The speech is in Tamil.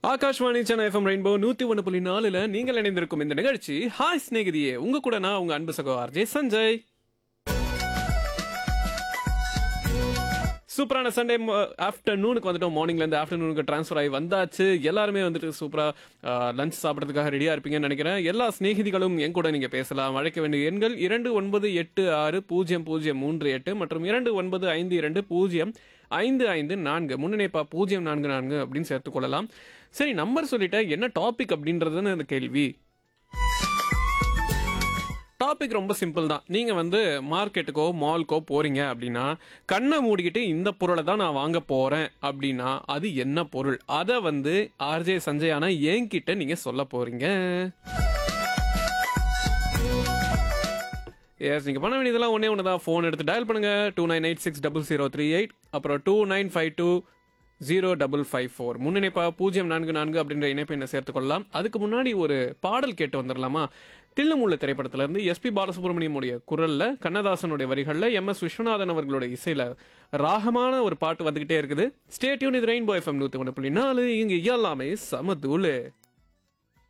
ஆகாஷ்வாணி சென்னை எஃப்எம் ரெயின்போ நூத்தி ஒன்று புள்ளி நாலுல நீங்கள் இணைந்திருக்கும் இந்த நிகழ்ச்சி ஹாய் ஸ்நேகிதியே உங்க கூட நான் உங்க அன்பு சகோ ஆர்ஜே சஞ்சய் சூப்பரான சண்டே ஆஃப்டர்நூனுக்கு வந்துட்டோம் மார்னிங்ல இருந்து ஆஃப்டர்நூனுக்கு ட்ரான்ஸ்ஃபர் ஆகி வந்தாச்சு எல்லாருமே வந்துட்டு சூப்பரா லஞ்ச் சாப்பிட்றதுக்காக ரெடியா இருப்பீங்கன்னு நினைக்கிறேன் எல்லா சிநேகிதிகளும் என் கூட நீங்க பேசலாம் அழைக்க வேண்டிய எண்கள் இரண்டு ஒன்பது எட்டு ஆறு பூஜ்ஜியம் பூஜ்ஜியம் மூன்று எட்டு மற்றும் இரண்டு ஒன்பது ஐந்து இரண்டு பூஜ்ஜியம் ஐந்து ஐந்து நான்கு முன்னிணைப்பா பூஜ்ஜியம் நான்கு நான்கு அப்படின்னு சேர்த்துக் கொள்ளலாம் சரி நம்பர் சொல்லிட்டேன் என்ன டாபிக் அப்படின்றதுன்னு அந்த கேள்வி டாபிக் ரொம்ப சிம்பிள் தான் நீங்க வந்து மார்க்கெட்டுக்கோ மால்க்கோ போறீங்க அப்படின்னா கண்ணை மூடிக்கிட்டு இந்த பொருளை தான் நான் வாங்க போறேன் அப்படின்னா அது என்ன பொருள் அதை வந்து ஆர்ஜே சஞ்சயானா என்கிட்ட நீங்க சொல்ல போறீங்க எஸ் நீங்கள் பண்ண வேண்டியதெல்லாம் ஒன்றே ஒன்று தான் ஃபோன் எடுத்து டயல் பண்ணுங்க two nine eight six double zero three eight அப்புறம் two nine five two zero double five four முன்னிணைப்பா பூஜ்ஜியம் நான்கு நான்கு அப்படின்ற இணைப்பை என்ன சேர்த்துக்கொள்ளலாம் அதுக்கு முன்னாடி ஒரு பாடல் கேட்டு வந்துடலாமா தில்லுமுள்ள திரைப்படத்திலிருந்து எஸ்பி பாலசுப்ரமணியமுடைய குரல்ல கண்ணதாசனுடைய வரிகளில் எம் எஸ் விஸ்வநாதன் அவர்களுடைய இசையில ராகமான ஒரு பாட்டு வந்துகிட்டே இருக்குது ஸ்டேட்யூன் இது ரெயின்போ எஃப்எம் நூற்றி ஒன்று புள்ளி நாலு இங்கே எல்லாமே சமதூளு